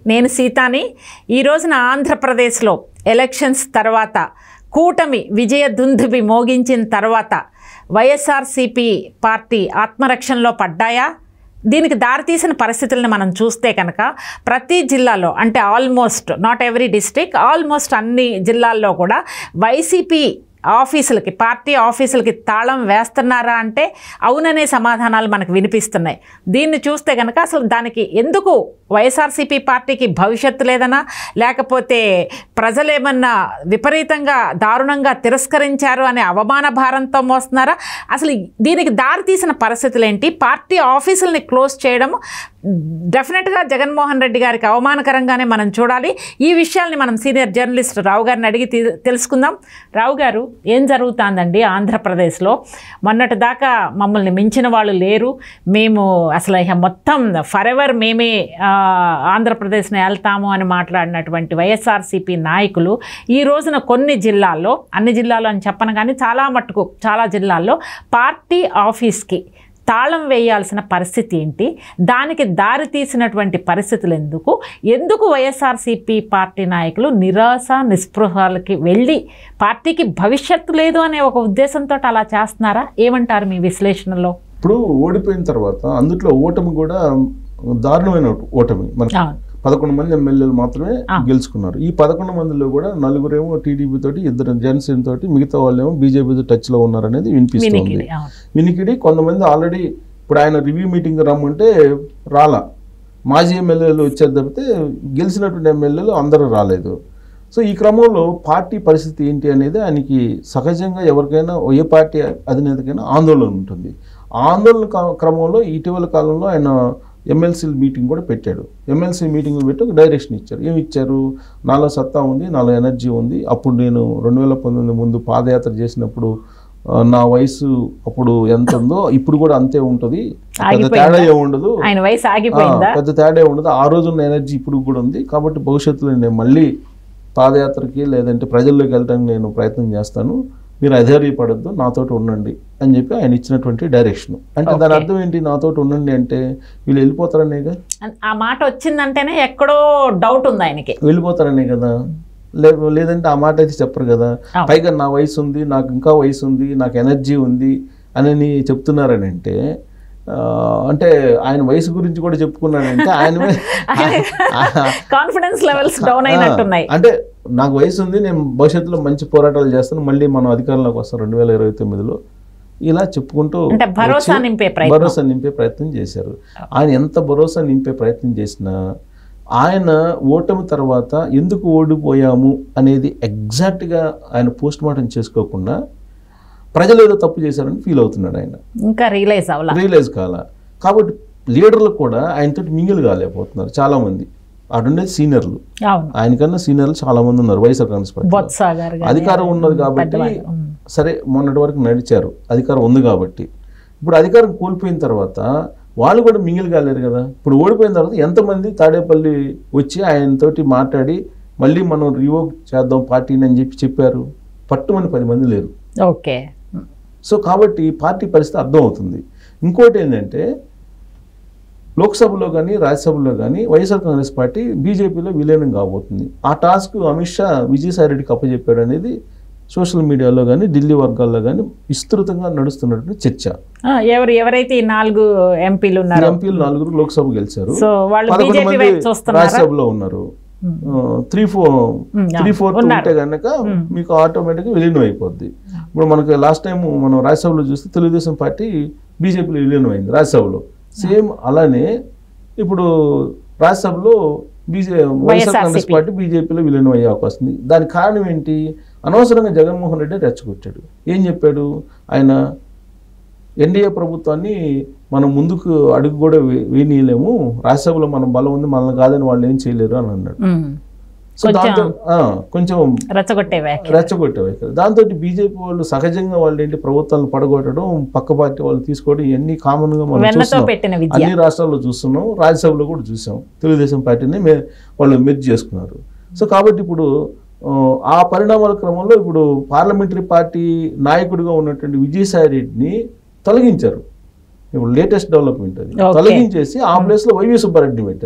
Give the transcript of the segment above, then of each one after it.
నేను సీతాని ఈ రోజున ఆంధ్రప్రదేశ్లో ఎలక్షన్స్ తర్వాత కూటమి విజయ దుందుబి మోగించిన తర్వాత వైఎస్ఆర్సీపీ పార్టీ ఆత్మరక్షణలో పడ్డాయా దీనికి దారితీసిన పరిస్థితులను మనం చూస్తే కనుక ప్రతి జిల్లాలో అంటే almost not every district almost అన్ని జిల్లాల్లో కూడా వైసీపీ ఆఫీసులకి పార్టీ ఆఫీసులకి తాళం వేస్తున్నారా అంటే అవుననే సమాధానాలు మనకు వినిపిస్తున్నాయి దీన్ని చూస్తే కనుక అసలు దానికి ఎందుకు వైఎస్ఆర్సీపీ పార్టీకి భవిష్యత్తు లేదనా లేకపోతే ప్రజలేమన్నా విపరీతంగా దారుణంగా తిరస్కరించారు అనే అవమాన భారంతో మోస్తున్నారా అసలు దీనికి దారితీసిన పరిస్థితులు ఏంటి పార్టీ ఆఫీసుల్ని క్లోజ్ చేయడం డెఫినెట్గా జగన్మోహన్ రెడ్డి గారికి అవమానకరంగానే మనం చూడాలి ఈ విషయాల్ని మనం సీనియర్ జర్నలిస్ట్ రావు గారిని అడిగి తీ- తెలుసుకుందాం రావు గారు ఏం జరుగుతుందండి ఆంధ్రప్రదేశ్లో మొన్నటి దాకా మమ్మల్ని మించిన వాళ్ళు లేరు మేము అసలు ఇక మొత్తం ఫర్ ఎవర్ మేమే ఆ, ఆంధ్రప్రదేశ్ని వెళ్తాము అని మాట్లాడినటువంటి వైఎస్ఆర్సీపీ నాయకులు ఈ రోజున కొన్ని జిల్లాల్లో అన్ని జిల్లాలు అని చెప్పను కానీ చాలా మట్టుకు చాలా జిల్లాల్లో పార్టీ ఆఫీస్కి తాళం వేయాల్సిన పరిస్థితి ఏంటి దానికి దారి తీసినటువంటి పరిస్థితులు ఎందుకు ఎందుకు వైఎస్ఆర్సీపీ పార్టీ నాయకులు నిరాశ నిస్పృహాలకి వెళ్ళి పార్టీకి భవిష్యత్తు లేదు అనే ఒక ఉద్దేశంతో అలా చేస్తున్నారా ఏమంటారు మీ విశ్లేషణలో ఇప్పుడు ఓడిపోయిన తర్వాత అందుట్లో ఓటమి కూడా దారుణమైన ఓటమి మనకి అవును పదకొండు మంది ఎమ్మెల్యేలు మాత్రమే ఆ. గెలుచుకున్నారు ఈ పదకొండు మందిలో కూడా నలుగురేమో టీడీపీ తోటి ఇద్దరు జనసేన తోటి మిగతా వాళ్ళేమో బీజేపీ టచ్ లో ఉన్నారనేది వినిపిస్తుంది వినికిడి అవును వినికిడి కొంతమంది ఆల్రెడీ ఇప్పుడు ఆయన రివ్యూ మీటింగ్ రమ్మంటే రాలా మాజీ ఎమ్మెల్యేలు వచ్చారు తప్పితే గెలిచినటువంటి ఎమ్మెల్యేలు అందరూ రాలేదు సో ఈ క్రమంలో పార్టీ పరిస్థితి ఏంటి అనేది ఆయనకి సహజంగా ఎవరికైనా ఏ పార్టీ అధినేతకైనా ఆందోళన ఉంటుంది ఆ ఆందోళన కా- క్రమంలో ఇటీవల కాలంలో ఆయన ఎమ్మెల్సీ మీటింగ్ కూడా పెట్టాడు ఎమ్మెల్సీ మీటింగ్ పెట్టి ఒక డైరెక్షన్ ఇచ్చారు ఏమి ఇచ్చారు నాలో సత్తా ఉంది నాలో ఎనర్జీ ఉంది అప్పుడు నేను రెండు వేల పంతొమ్మిది ముందు పాదయాత్ర చేసినప్పుడు ఆ, నా వయసు అప్పుడు ఎంత ఉందో ఇప్పుడు కూడా అంతే ఉంటుంది పెద్ద ఆగిపోయిందా? తేడా ఏమి ఉండదు ఆయన వయసు ఆ, ఆగిపోయిందా పెద్ద తేడా ఏమి ఉండదు ఆ రోజు ఉన్న ఎనర్జీ ఇప్పుడు కూడా ఉంది కాబట్టి భవిష్యత్తులో నేను మళ్ళీ పాదయాత్రకి లేదంటే ప్రజల్లోకి వెళ్ళడానికి నేను ప్రయత్నం చేస్తాను మీరు అధైర్యపడద్దు నాతోటి ఉండండి అని చెప్పి ఆయన ఇచ్చినటువంటి డైరెక్షన్ అంటే దాని Okay. అర్థం ఏంటి నాతోటి ఉండండి అంటే వీళ్ళు వెళ్ళిపోతారనేగా ఆ మాట వచ్చిందంటేనే ఎక్కడో డౌట్ ఉంది ఆయనకి వెళ్ళిపోతారనే కదా లే- లేదంటే ఆ మాట అయితే చెప్పరు కదా అవును. పైగా నా వయసు ఉంది నాకు ఇంకా వయసు ఉంది నాకు ఎనర్జీ ఉంది అని చెప్తున్నారని అంటే ఆ, అంటే ఆయన వయసు గురించి కూడా చెప్పుకున్నానంటే ఆయన మీద- కాన్ఫిడెన్స్ లెవెల్స్ డౌన్ అయినట్టున్నాయి అంటే నాకు వయసు ఉంది నేను భవిష్యత్తులో మంచి పోరాటాలు చేస్తాను మళ్ళీ మనం అధికారంలోకి వస్తాం రెండు వేల ఇరవై తొమ్మిదిలో ఇలా చెప్పుకుంటూ అంటే భరోసా వచ్చి నింపే ప్రయత్నం భరోసా నింపే ప్రయత్నం చేశారు ఆయన ఎంత భరోసా నింపే ప్రయత్నం చేసినా ఆయన ఓటమి తర్వాత ఎందుకు ఓడిపోయాము అనేది ఎగ్జాక్ట్గా ఆయన పోస్ట్ మార్టం చేసుకోకుండా ప్రజలు ఏదో తప్పు చేశారని ఫీల్ అవుతున్నాడు ఆయన ఇంకా రియలైజ్ అవ్వాల రియలైజ్ కాల కాబట్టి లీడర్లు కూడా ఆయనతో మింగిల్ కాలేకపోతున్నారు చాలా మంది అటుండేది సీనియర్లు అవును ఆయనకన్నా సీనియర్లు చాలా మంది ఉన్నారు వైఎస్ఆర్ కాంగ్రెస్ పార్టీ బొత్స గారు గాని, అధికారం ఉన్నది కాబట్టి పెద్దవాళ్ళు. ఉమ్. సరే మొన్నటి వరకు నడిచారు అధికారం ఉంది కాబట్టి ఇప్పుడు అధికారం కోల్పోయిన తర్వాత వాళ్ళు కూడా మింగిల్ కాలేరు కదా ఇప్పుడు ఓడిపోయిన తర్వాత ఎంతమంది తాడేపల్లి వచ్చి ఆయనతోటి మాట్లాడి మళ్ళీ మనం రివోక్ చేద్దాం పార్టీని అని చెప్పి చెప్పారు పట్టుమని పది మంది లేరు ఓకే సో కాబట్టి పార్టీ పరిస్థితి అర్థమవుతుంది ఇంకోటి ఏంటంటే లోక్సభలో కానీ రాజ్యసభలో కానీ వైఎస్ఆర్ కాంగ్రెస్ పార్టీ బీజేపీలో విలీనం కాబోతుంది ఆ టాస్క్ అమిత్ షా విజయసాయి రెడ్డికి అప్పచెప్పాడు అనేది సోషల్ మీడియాలో కానీ ఢిల్లీ వర్గాల్లో కానీ విస్తృతంగా నడుస్తున్నటువంటి చర్చ ఆ, ఎవరు ఎవరైతే ఈ నాలుగు ఎంపీలు ఉన్నారో ఎంపీలు నలుగురు లోక్సభ గెలిచారు సో వాళ్ళు పదకొండు బీజేపీ మంది వైపు చూస్తున్నారా రాజ్యసభలో ఉన్నారు three four um, three fourth ఉన్నారు. ఉంటే కనుక మీకు ఆటోమేటిక్గా విలీనం అయిపోద్ది ఇప్పుడు మనకి లాస్ట్ టైం మనం రాజ్యసభలో చూస్తే తెలుగుదేశం పార్టీ బీజేపీలో విలీనం అయింది రాజ్యసభలో సేమ్ అలానే ఇప్పుడు రాజ్యసభలో బీజే వైఎస్ఆర్ కాంగ్రెస్ YSRCP. పార్టీ బీజేపీలో విలీనం అయ్యే అవకాశం ఉంది దానికి కారణం ఏంటి అనవసరంగా జగన్మోహన్ రెడ్డి రెచ్చగొట్టాడు ఏం చెప్పాడు ఆయన ఎన్డీఏ ప్రభుత్వాన్ని మనం ముందుకు అడుగు కూడా వే- వేయనీయలేము రాజ్యసభలో మనం బలం ఉంది మనల్ని కాదని వాళ్ళు ఏం చేయలేరు అని అన్నాడు ఉమ్. సో దాంతో ఆ, కొంచెం రెచ్చగొట్టే వ్యాఖ్య రెచ్చగొట్టే వైఖరి దాంతో బీజేపీ వాళ్ళు సహజంగా వాళ్ళు ఏంటి ప్రభుత్వాలను పడగొట్టడం పక్క పార్టీ వాళ్ళు తీసుకోవడం ఇవన్నీ కామన్ గా మనం వెన్నతో చూస్తున్నాం పెట్టిన విద్య అన్ని రాష్ట్రాల్లో చూస్తున్నాం రాజ్యసభలో కూడా చూసాం తెలుగుదేశం పార్టీని మే వాళ్ళు మెర్జ్ చేసుకున్నారు సో కాబట్టి ఇప్పుడు ఆ, ఆ పరిణామాల క్రమంలో ఇప్పుడు పార్లమెంటరీ పార్టీ నాయకుడిగా ఉన్నటువంటి విజయసాయి రెడ్డిని తొలగించారు ఇప్పుడు లేటెస్ట్ డెవలప్మెంట్ అది Okay. తొలగించేసి ఆ ప్లేస్ లో వైవి సుబ్బారెడ్డిని పెట్టారు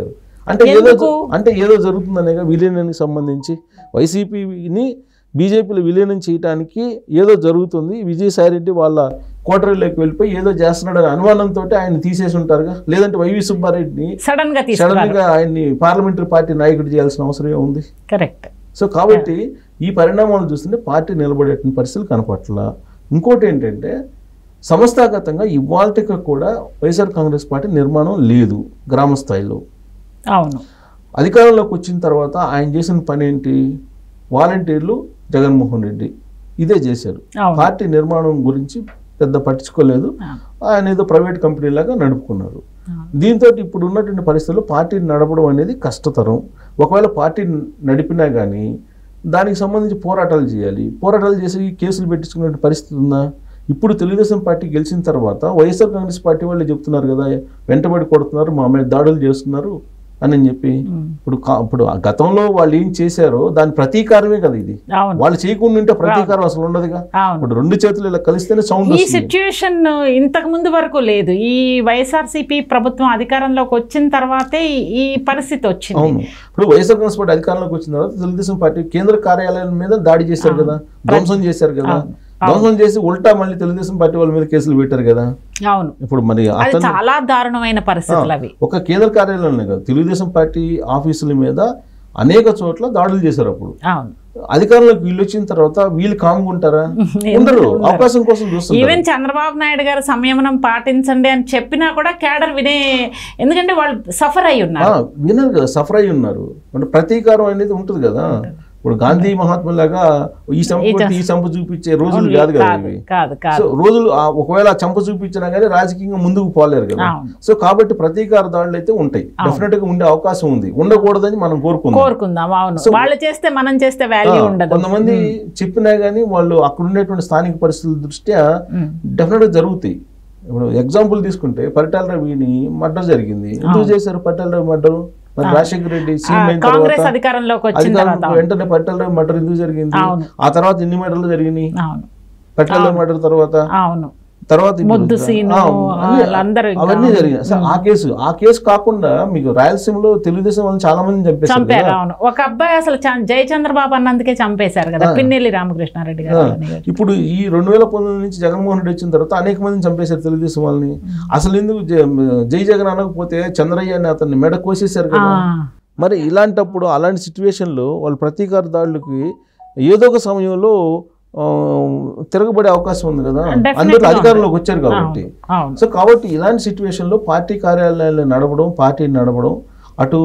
అంటే ఏదో ఎందుకు? అంటే ఏదో జరుగుతుందనేగా విలీనానికి సంబంధించి వైసీపీని బీజేపీలో విలీనం చేయడానికి ఏదో జరుగుతుంది విజయసాయి రెడ్డి వాళ్ళ కోటరీలోకి వెళ్ళిపోయి ఏదో చేస్తున్నాడని అనుమానంతో ఆయన తీసేసి ఉంటారుగా లేదంటే వైవి సుబ్బారెడ్డిని సడన్ గా సడన్ తీసుకున్నారు గా ఆయన్ని పార్లమెంటరీ పార్టీ నాయకుడు చేయాల్సిన అవసరం ఏముంది కరెక్ట్ సో కాబట్టి ఈ పరిణామాలు చూస్తుంటే పార్టీ నిలబడేటువంటి పరిస్థితులు కనపట్ల ఇంకోటి ఏంటంటే సంస్థాగతంగా ఇవాళకి కూడా వైఎస్ఆర్ కాంగ్రెస్ పార్టీ నిర్మాణం లేదు గ్రామ స్థాయిలో అవును అధికారంలోకి వచ్చిన తర్వాత ఆయన చేసిన పని ఏంటి వాలంటీర్లు జగన్మోహన్ రెడ్డి ఇదే చేశారు అవును పార్టీ నిర్మాణం గురించి పెద్ద పట్టించుకోలేదు అవును. ఆయన ఏదో ప్రైవేట్ కంపెనీ లాగా నడుపుకున్నారు అవును. దీంతో ఇప్పుడు ఉన్నటువంటి పరిస్థితుల్లో పార్టీని నడపడం అనేది కష్టతరం ఒకవేళ పార్టీ నడిపినా కానీ దానికి సంబంధించి పోరాటాలు చేయాలి పోరాటాలు చేసి కేసులు పెట్టించుకునే పరిస్థితి ఉందా ఇప్పుడు తెలుగుదేశం పార్టీ గెలిచిన తర్వాత వైఎస్ఆర్ కాంగ్రెస్ పార్టీ వాళ్ళు చెప్తున్నారు కదా వెంటబడి కొడుతున్నారు మా మీద దాడులు చేస్తున్నారు అని చెప్పి ఉమ్. ఇప్పుడు కా- ఇప్పుడు ఆ గతంలో వాళ్ళు ఏం చేశారో దాని ప్రతీకారమే కదా ఇది అవును వాళ్ళు చేయకుండా ఉంటే ప్రతీకారం అసలు ఉండదుగా అవును ఇప్పుడు రెండు చేతులు ఇలా కలిస్తేనే సౌండ్ ఈ వస్తుంది సిచ్యుయేషన్ ఇంతకు ముందు వరకు లేదు ఈ వైఎస్ఆర్సీపీ ప్రభుత్వం అధికారంలోకి వచ్చిన తర్వాతే ఈ- ఈ పరిస్థితి వచ్చింది అవును ఇప్పుడు వైఎస్ఆర్ కాంగ్రెస్ పార్టీ అధికారంలోకి వచ్చిన తర్వాత తెలుగుదేశం పార్టీ కేంద్ర కార్యాలయం మీద దాడి చేశారు కదా ధ్వంసం చేశారు కదా అవును. ధ్వంసం చేసి ఉల్టా మళ్ళీ తెలుగుదేశం పార్టీ వాళ్ళ మీద కేసులు పెట్టారు కదా అవును ఇప్పుడు మరి అది అతను చాలా దారుణమైన పరిస్థితులు అవి ఒక కేంద్ర కార్యాలయంలో కాదు తెలుగుదేశం పార్టీ ఆఫీసుల మీద అనేక చోట్ల దాడులు చేశారు అప్పుడు అవును అధికారంలోకి వీళ్ళు వచ్చిన తర్వాత వీళ్ళు కామ్గా ఉంటారా ఉండరు అవకాశం కోసం చూస్తున్నారు ఈవెన్ చంద్రబాబు నాయుడు గారు సంయమనం పాటించండి అని చెప్పినా కూడా క్యాడర్ వినే ఎందుకంటే వాళ్ళు సఫర్ అయి ఆ, ఉన్నారు వినరు కదా సఫర్ అయి ఉన్నారు అంటే ప్రతీకారం అనేది ఉంటుంది కదా ఇప్పుడు గాంధీ మహాత్ములాగా ఈ సంప కొట్టి ఈ సంప చూపించే రోజులు కాదు కదా కాదు ఇవి కాదు కాదు సో రోజులు ఆ ఒకవేళ ఆ చంప చూపించినా కానీ రాజకీయంగా ముందుకు పోలేరు కదా అవును సో కాబట్టి ప్రతీకార దాడులు అయితే ఉంటాయి డెఫినెట్ గా ఉండే అవకాశం ఉంది ఉండకూడదని మనం కోరుకుందాం కోరుకుందాం అవును వాళ్ళు చేస్తే మనం చేస్తే వాల్యూ ఉండదు కొంతమంది చెప్పినా కానీ వాళ్ళు అక్కడ ఉండేటువంటి స్థానిక పరిస్థితుల దృష్ట్యా ఉమ్. డెఫినెట్ గా జరుగుతాయి ఇప్పుడు ఎగ్జాంపుల్ తీసుకుంటే పరిటాల రవిని మర్డర్ జరిగింది ఎందుకు చేశారు పరిటాల రవి మర్డర్ మరి రాజశేఖర రెడ్డి ఆ, సీఎం అయిన కాంగ్రెస్ తర్వాత అధికారంలోకి వచ్చిన అధికారం తర్వాత వెంటనే పరిటాల రవి మర్డర్ ఎందుకు జరిగింది అవును. ఆ తర్వాత ఎన్ని మర్డర్లు జరిగినాయి అవును పరిటాల రవి మర్డర్ తర్వాత అవును తర్వాత ఇప్పుడు- ముద్దు సీను, ఆ, అన్ని- వాళ్ళందరూ ఇంకా- అవన్నీ జరిగాయి అసలు ఆ కేసు ఆ కేసు కాకుండా మీకు రాయలసీమలో తెలుగుదేశం వాళ్ళని చాలా మంది చంపేశారు చంపారు కదా. అవును ఒక అబ్బాయి అసలు చ- జయచంద్రబాబు అన్నందుకే చంపేశారు కదా పిన్నెల్లి రామకృష్ణారెడ్డి గారు అని. ఇప్పుడు ఈ రెండు వేల పంతొమ్మిది నుంచి జగన్మోహన్ రెడ్డి వచ్చిన తర్వాత అనేక మందిని చంపేశారు తెలుగుదేశం వాళ్ళని అసలు ఎందుకు జ- జై జగన్ అనకపోతే చంద్రయ్య అని అతన్ని మెడ కోసేశారు ఆ, కదా మరి ఇలాంటప్పుడు అలాంటి సిచ్యువేషన్లో వాళ్ళు ప్రతీకార దాడులకి ఏదో ఒక సమయంలో ఆ, తిరగబడే అవకాశం ఉంది కదా Definitely అందరూ ఉంది. అధికారంలోకి వచ్చారు కాబట్టి అవును సో కాబట్టి ఇలాంటి సిచ్యువేషన్లో పార్టీ కార్యాలయాలను నడపడం పార్టీని నడపడం అటు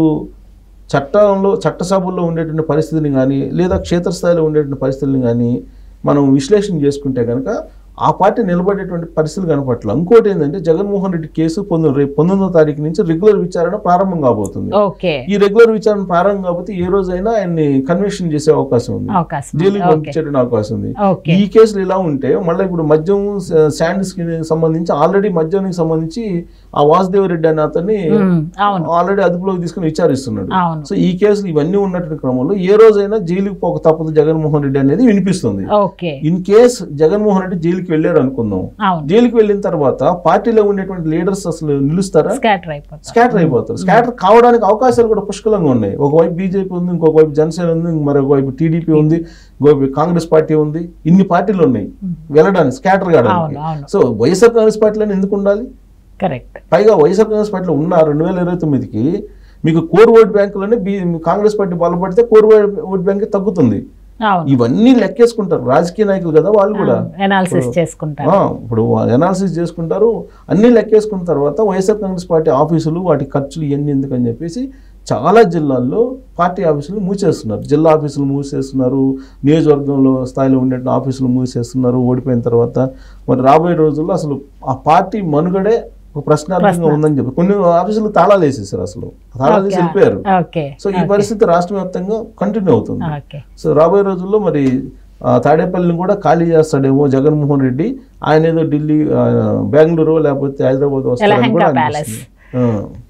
చట్టంలో చట్టసభల్లో ఉండేటువంటి పరిస్థితిని కానీ లేదా క్షేత్రస్థాయిలో ఉండేటువంటి పరిస్థితులను కానీ మనం విశ్లేషణ చేసుకుంటే కనుక ఆ పార్టీ నిలబడేటువంటి పరిస్థితులు కనపట్ల ఇంకోటి ఏంటంటే జగన్మోహన్ రెడ్డి కేసు పొందిన రేపు పంతొమ్మిదో తారీఖు నుంచి రెగ్యులర్ విచారణ ప్రారంభం కాబోతుంది ఓకే ఈ రెగ్యులర్ విచారణ ప్రారంభం కాబట్టి ఏ రోజైనా ఆయన్ని కన్విక్షన్ చేసే అవకాశం ఉంది అవకాశం ఉంది. జైలుకి ఓకే పంపించేటువంటి అవకాశం ఉంది ఓకే ఈ కేసులు ఇలా ఉంటే మళ్ళీ ఇప్పుడు మద్యం శాండ్స్ కి సంబంధించి ఆల్రెడీ మద్యానికి సంబంధించి ఆ వాసుదేవ్ రెడ్డి అనే అతన్ని ఉమ్, అవును ఆల్రెడీ అదుపులోకి తీసుకుని విచారిస్తున్నాడు అవును సో ఈ కేసులు ఇవన్నీ ఉన్నటువంటి క్రమంలో ఏ రోజైనా జైలుకి పోక తప్పదు జగన్మోహన్ రెడ్డి అనేది వినిపిస్తుంది okay in case Jaganmohan Reddy జైలుకి వెళ్ళాడు అనుకుందాం అవును జైలుకి వెళ్ళిన తర్వాత పార్టీలో ఉండేటువంటి లీడర్స్ అసలు నిలుస్తారా స్కాటర్ అయిపోతారు స్కాటర్ అయిపోతారు స్కాటర్ కావడానికి అవకాశాలు కూడా పుష్కలంగా ఉన్నాయి ఒకవైపు బీజేపీ ఉంది ఇంకొక వైపు జనసేన ఉంది మరొక వైపు టీడీపీ ఉంది ఇంకొక కాంగ్రెస్ పార్టీ ఉంది ఇన్ని పార్టీలు ఉన్నాయి వెళ్ళడానికి స్కాటర్ కావడానికి అవును అవును సో వైఎస్ఆర్ కాంగ్రెస్ పార్టీలో ఎందుకు ఉండాలి కరెక్ట్ పైగా వైఎస్ఆర్ కాంగ్రెస్ పార్టీలో ఉన్న రెండు వేల ఇరవై తొమ్మిదికి మీకు కోర్ ఓట్ బ్యాంకులోనే బీ కాంగ్రెస్ పార్టీ బలపడితే కోర్ ఓట్ బ్యాంక్ తగ్గుతుంది అవును ఇవన్నీ లెక్కేసుకుంటారు రాజకీయ నాయకులు కదా వాళ్ళు కూడా ఎనాలిసిస్ చేసుకుంటారు ఆ, ఇప్పుడు ఎనాలిసిస్ చేసుకుంటారు అన్ని లెక్కేసుకున్న తర్వాత వైఎస్ఆర్ కాంగ్రెస్ పార్టీ ఆఫీసులు వాటి ఖర్చులు ఇవన్నీ ఎందుకని చెప్పేసి చాలా జిల్లాల్లో పార్టీ ఆఫీసులు మూసేస్తున్నారు జిల్లా ఆఫీసులు మూసేస్తున్నారు నియోజకవర్గంలో స్థాయిలో ఉండే ఆఫీసులు మూసేస్తున్నారు ఓడిపోయిన తర్వాత మరి రాబోయే రోజుల్లో అసలు ఆ పార్టీ మనుగడే ఒక ప్రశ్నార్థకంగా ఉందని చెప్పి కొన్ని ఆఫీసులు తాళాలు వేసేసారు అసలు తాళాలు వేసి వెళ్ళిపోయారు ఓకే సో ఈ పరిస్థితి రాష్ట్ర వ్యాప్తంగా కంటిన్యూ అవుతుంది ఓకే సో రాబోయే రోజుల్లో మరి ఆ, తాడేపల్లిని కూడా ఖాళీ చేస్తాడేమో జగన్మోహన్ రెడ్డి ఆయన ఏదో ఢిల్లీ ఆ, బెంగళూరు లేకపోతే హైదరాబాద్ వస్తాడని యలహంక కూడా ప్యాలెస్ అనిపిస్తుంది. ఆ.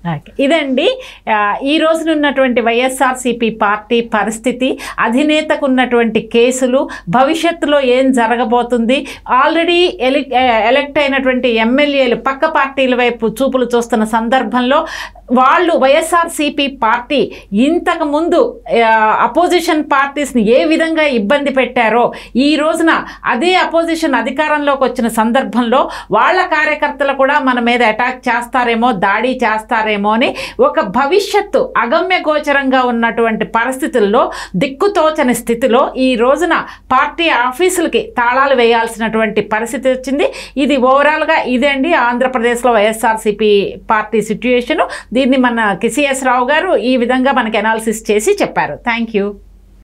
ఓకే. ఇదండి ఆ, ఈ రోజున ఉన్నటువంటి వైఎస్ఆర్సీపీ పార్టీ పరిస్థితి అధినేతకు ఉన్నటువంటి కేసులు భవిష్యత్తులో ఏం జరగబోతుంది ఆల్రెడీ ఎలి ఎలక్ట్ అయినటువంటి ఎమ్మెల్యేలు పక్క పార్టీల వైపు చూపులు చూస్తున్న సందర్భంలో వాళ్ళు వైఎస్ఆర్సీపీ పార్టీ ఇంతకు ముందు అపోజిషన్ పార్టీస్ని ఏ విధంగా ఇబ్బంది పెట్టారో ఈ రోజున అదే అపోజిషన్ అధికారంలోకి వచ్చిన సందర్భంలో వాళ్ళ కార్యకర్తలు కూడా మన మీద అటాక్ చేస్తారేమో దాడి చేస్తారేమో అని ఒక భవిష్యత్తు అగమ్య గోచరంగా ఉన్నటువంటి పరిస్థితుల్లో దిక్కుతోచని స్థితిలో ఈ రోజున పార్టీ ఆఫీసులకి తాళాలు వేయాల్సినటువంటి పరిస్థితి వచ్చింది ఇది ఓవరాల్గా ఇదండి ఆంధ్రప్రదేశ్లో వైఎస్ఆర్సీపీ పార్టీ సిట్యుయేషను దీన్ని మన కిసిఎస్ రావు గారు ఈ విధంగా మనకి అనాలిసిస్ చేసి చెప్పారు థ్యాంక్ యూ